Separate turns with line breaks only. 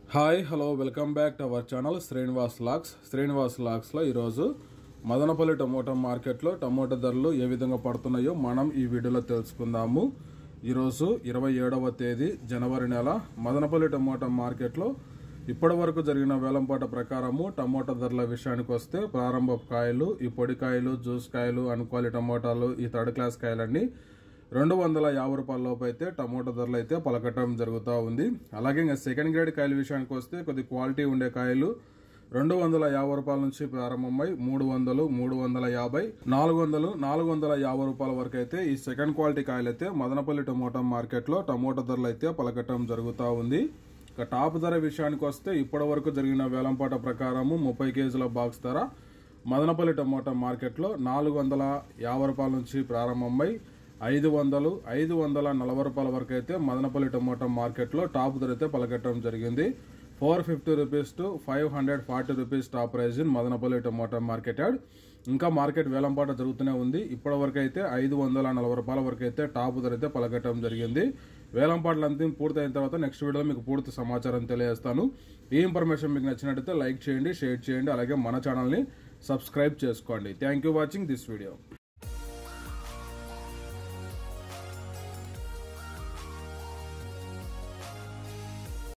hi hello welcome back to our channel Srinivas లాక్స్ శ్రీనివాస్ లాక్స్లో ఈరోజు మదనపల్లి టమోటా మార్కెట్లో టమోటా ధరలు ఏ విధంగా పడుతున్నాయో మనం ఈ వీడియోలో తెలుసుకుందాము ఈరోజు ఇరవై ఏడవ తేదీ జనవరి నెల మదనపల్లి టమోటా మార్కెట్లో ఇప్పటి వరకు జరిగిన వేలంపాట ప్రకారము టమోటా ధరల విషయానికి వస్తే ప్రారంభ కాయలు ఈ పొడి కాయలు జ్యూస్ కాయలు అనుకోవాలి టమోటాలు ఈ థర్డ్ క్లాస్ కాయలన్నీ రెండు వందల యాభై రూపాయల లోపు అయితే టమోటా ధరలు అయితే పలకటం జరుగుతూ ఉంది అలాగే ఇంకా సెకండ్ గ్రేడ్ కాయల విషయానికి వస్తే కొద్ది క్వాలిటీ ఉండే కాయలు రెండు వందల యాభై రూపాయల నుంచి ప్రారంభమై మూడు వందలు మూడు వందల యాభై నాలుగు వందలు నాలుగు వందల యాభై రూపాయల వరకు అయితే ఈ సెకండ్ క్వాలిటీ కాయలు అయితే మదనపల్లి టమోటా మార్కెట్లో టమోటా ధరలు అయితే పలకటం జరుగుతూ ఉంది ఇక టాప్ ధర విషయానికి వస్తే ఇప్పటి వరకు జరిగిన వేలంపాట ప్రకారము ముప్పై కేజీల బాక్స్ ధర మదనపల్లి టమోటా మార్కెట్లో నాలుగు వందల యాభై రూపాయల నుంచి ప్రారంభమై ఐదు వందలు ఐదు వందల నలభై రూపాయల వరకు అయితే మదనపల్లి టమోటా మార్కెట్లో టాప్ ధర అయితే పలకట్టడం జరిగింది four fifty rupees to five hundred forty rupees top prize in Madanapalle tomato market yard ఇంకా మార్కెట్ వేలంపాట జరుగుతూనే ఉంది ఇప్పటి వరకు అయితే ఐదు వందల నలభై రూపాయల వరకు అయితే టాప్ ధర అయితే పలకట్టడం జరిగింది వేలంపాటలు అంతిమ పూర్తయిన తర్వాత నెక్స్ట్ వీడియోలో మీకు పూర్తి సమాచారం తెలియజేస్తాను ఈ ఇన్ఫర్మేషన్ మీకు నచ్చినట్టయితే లైక్ చేయండి షేర్ చేయండి అలాగే మన ఛానల్ని సబ్స్క్రైబ్ చేసుకోండి thank you watching this video